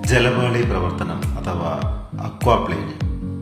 ജലപാളി പ്രവർത്തനം അഥവാ അക്വാപ്ലേനിങ്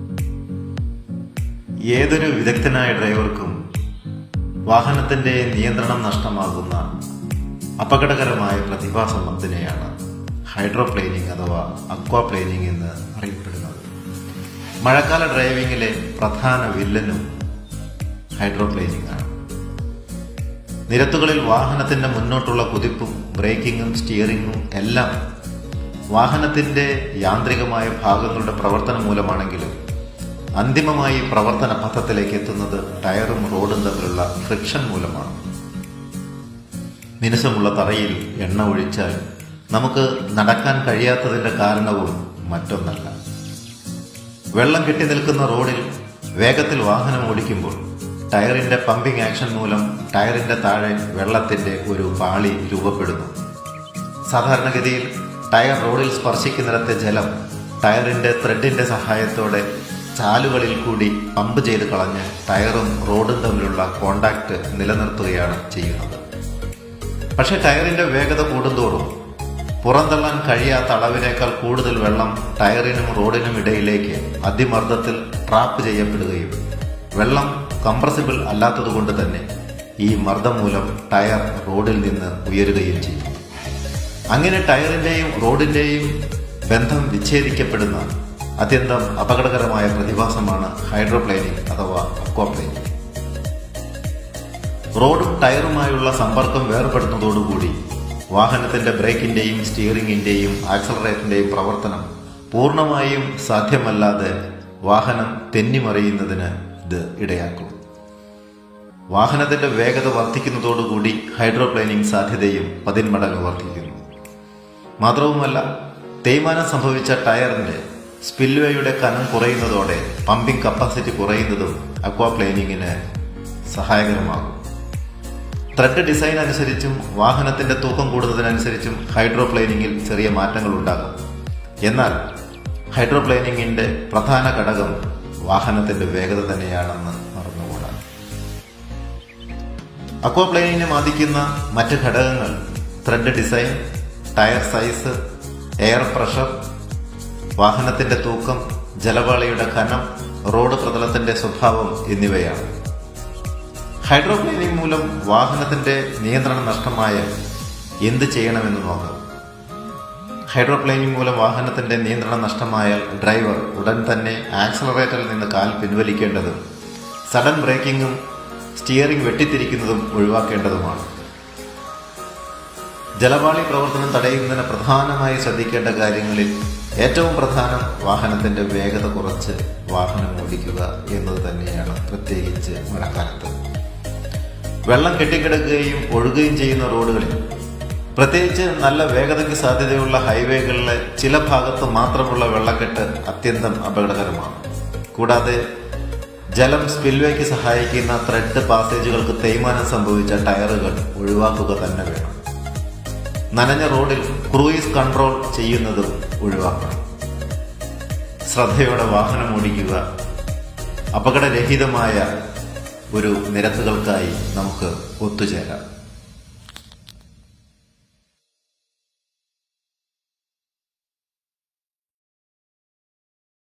ഏതൊരു വിദഗ്ധനായ ഡ്രൈവർക്കും വാഹനത്തിന്റെ നിയന്ത്രണം നഷ്ടമാകുന്ന അപകടകരമായ പ്രതിഭാസം ഒന്നിനെയാണ് ഹൈഡ്രോപ്ലെയിനിങ് അഥവാ അക്വാപ്ലെയിനിങ് എന്ന് അറിയപ്പെടുന്നത് മഴക്കാല ഡ്രൈവിംഗിലെ പ്രധാന വില്ലനും ഹൈഡ്രോപ്ലെയിനിങ് ആണ് നിരത്തുകളിൽ വാഹനത്തിന്റെ മുന്നോട്ടുള്ള കുതിപ്പും ബ്രേക്കിങ്ങും സ്റ്റിയറിങ്ങും എല്ലാം വാഹനത്തിന്റെ യാന്ത്രികമായ ഭാഗങ്ങളുടെ പ്രവർത്തനം മൂലമാണെങ്കിലും അന്തിമമായി പ്രവർത്തന പഥത്തിലേക്ക് എത്തുന്നത് ടയറും റോഡും തമ്മിലുള്ള ഫ്രിക്ഷൻ മൂലമാണ് മിനുസമുള്ള തറയിൽ എണ്ണ ഒഴിച്ചാൽ നമുക്ക് നടക്കാൻ കഴിയാത്തതിന്റെ കാരണവും മറ്റൊന്നല്ല വെള്ളം കെട്ടി നിൽക്കുന്ന റോഡിൽ വേഗത്തിൽ വാഹനം ഓടിക്കുമ്പോൾ ടയറിന്റെ പമ്പിംഗ് ആക്ഷൻ മൂലം ടയറിന്റെ താഴെ വെള്ളത്തിന്റെ ഒരു പാളി രൂപപ്പെടുന്നു സാധാരണഗതിയിൽ ടയർ റോഡിൽ സ്പർശിക്കുന്നിടത്തെ ജലം ടയറിന്റെ ത്രെഡിന്റെ സഹായത്തോടെ ചാലുകളിൽ കൂടി പമ്പ് ചെയ്ത് കളഞ്ഞ് ടയറും റോഡും തമ്മിലുള്ള കോണ്ടാക്ട് നിലനിർത്തുകയാണ് ചെയ്യുന്നത് പക്ഷെ ടയറിന്റെ വേഗത കൂടുന്തോറും പുറന്തള്ളാൻ കഴിയാത്ത അളവിനേക്കാൾ കൂടുതൽ വെള്ളം ടയറിനും റോഡിനും ഇടയിലേക്ക് അതിമർദ്ദത്തിൽ ട്രാപ്പ് ചെയ്യപ്പെടുകയും വെള്ളം കംപ്രസിബിൾ അല്ലാത്തതുകൊണ്ട് തന്നെ ഈ മർദ്ദം മൂലം ടയർ റോഡിൽ നിന്ന് ഉയരുകയും ചെയ്യും അങ്ങനെ ടയറിന്റെയും റോഡിന്റെയും ബന്ധം വിച്ഛേദിക്കപ്പെടുന്ന അത്യന്തം അപകടകരമായ പ്രതിഭാസമാണ് ഹൈഡ്രോപ്ലെയിനിങ് അഥവാ അക്വാപ്ലെയിനിങ് റോഡും ടയറുമായുള്ള സമ്പർക്കം വേർപെടുന്നതോടുകൂടി വാഹനത്തിന്റെ ബ്രേക്കിന്റെയും സ്റ്റിയറിംഗിന്റെയും ആക്സലറേറ്ററിന്റെയും പ്രവർത്തനം പൂർണ്ണമായും സാധ്യമല്ലാതെ വാഹനം തെന്നിമറിയുന്നതിന് ഇത് ഇടയാക്കും വാഹനത്തിന്റെ വേഗത വർദ്ധിക്കുന്നതോടുകൂടി ഹൈഡ്രോപ്ലെയിനിങ് സാധ്യതയും പതിന്മടങ്ങ് വർദ്ധിക്കുന്നു മാത്രവുമല്ല തേയ്മാനം സംഭവിച്ച ടയറിന്റെ സ്പിൽവേയുടെ കനം കുറയുന്നതോടെ പമ്പിംഗ് കപ്പാസിറ്റി കുറയുന്നതും അക്വാപ്ലെയിനിങ്ങിന് സഹായകരമാകും ത്രെഡ് ഡിസൈൻ അനുസരിച്ചും വാഹനത്തിന്റെ തൂക്കം കൂടുന്നതിനനുസരിച്ചും ഹൈഡ്രോപ്ലെയിനിങ്ങിൽ ചെറിയ മാറ്റങ്ങൾ ഉണ്ടാകും എന്നാൽ ഹൈഡ്രോപ്ലെയിനിങ്ങിന്റെ പ്രധാന ഘടകം വാഹനത്തിന്റെ വേഗത തന്നെയാണെന്ന് മറന്നുകൂടാ അക്വാപ്ലെയിനിനെ ബാധിക്കുന്ന മറ്റ് ഘടകങ്ങൾ tread design tyre size air pressure വാഹനത്തിന്റെ തൂക്കം ജലപാളിയുടെ കനം റോഡ് പ്രതലത്തിന്റെ സ്വഭാവം എന്നിവയാണ് ഹൈഡ്രോപ്ലെയിനിങ് മൂലം വാഹനത്തിന്റെ നിയന്ത്രണം നഷ്ടമായാൽ എന്ത് ചെയ്യണമെന്ന് നോക്കാം ഹൈഡ്രോപ്ലെയിനിങ് മൂലം വാഹനത്തിന്റെ നിയന്ത്രണം നഷ്ടമായാൽ ഡ്രൈവർ ഉടൻ തന്നെ ആക്സലറേറ്ററിൽ നിന്ന് കാൽ പിൻവലിക്കേണ്ടതും സഡൻ ബ്രേക്കിങ്ങും സ്റ്റിയറിംഗ് വെട്ടിത്തിരിക്കുന്നതും ഒഴിവാക്കേണ്ടതുമാണ് ജലപാളി പ്രവർത്തനം തടയുന്നതിന് പ്രധാനമായി ശ്രദ്ധിക്കേണ്ട കാര്യങ്ങളിൽ ഏറ്റവും പ്രധാനം വാഹനത്തിന്റെ വേഗത കുറച്ച് വാഹനം ഓടിക്കുക എന്നത് തന്നെയാണ് പ്രത്യേകിച്ച് മഴക്കാലത്ത് വെള്ളം കെട്ടിക്കിടക്കുകയും ഒഴുകുകയും ചെയ്യുന്ന റോഡുകളിൽ പ്രത്യേകിച്ച് നല്ല വേഗതയ്ക്ക് സാധ്യതയുള്ള ഹൈവേകളിലെ ചില ഭാഗത്ത് മാത്രമുള്ള വെള്ളക്കെട്ട് അത്യന്തം അപകടകരമാണ് കൂടാതെ ജലം സ്പിൽവേക്ക് സഹായിക്കുന്ന ത്രെഡ് പാസേജുകൾക്ക് തേയ്മാനം സംഭവിച്ച ടയറുകൾ ഒഴിവാക്കുക തന്നെ വേണം നനഞ്ഞ റോഡിൽ ക്രൂയിസ് കൺട്രോൾ ചെയ്യുന്നതും ഒഴിവാക്കണം ശ്രദ്ധയോടെ വാഹനം ഓടിക്കുക അപകടരഹിതമായ ഒരു നിരത്തുകൾക്കായി നമുക്ക് ഒത്തുചേരാം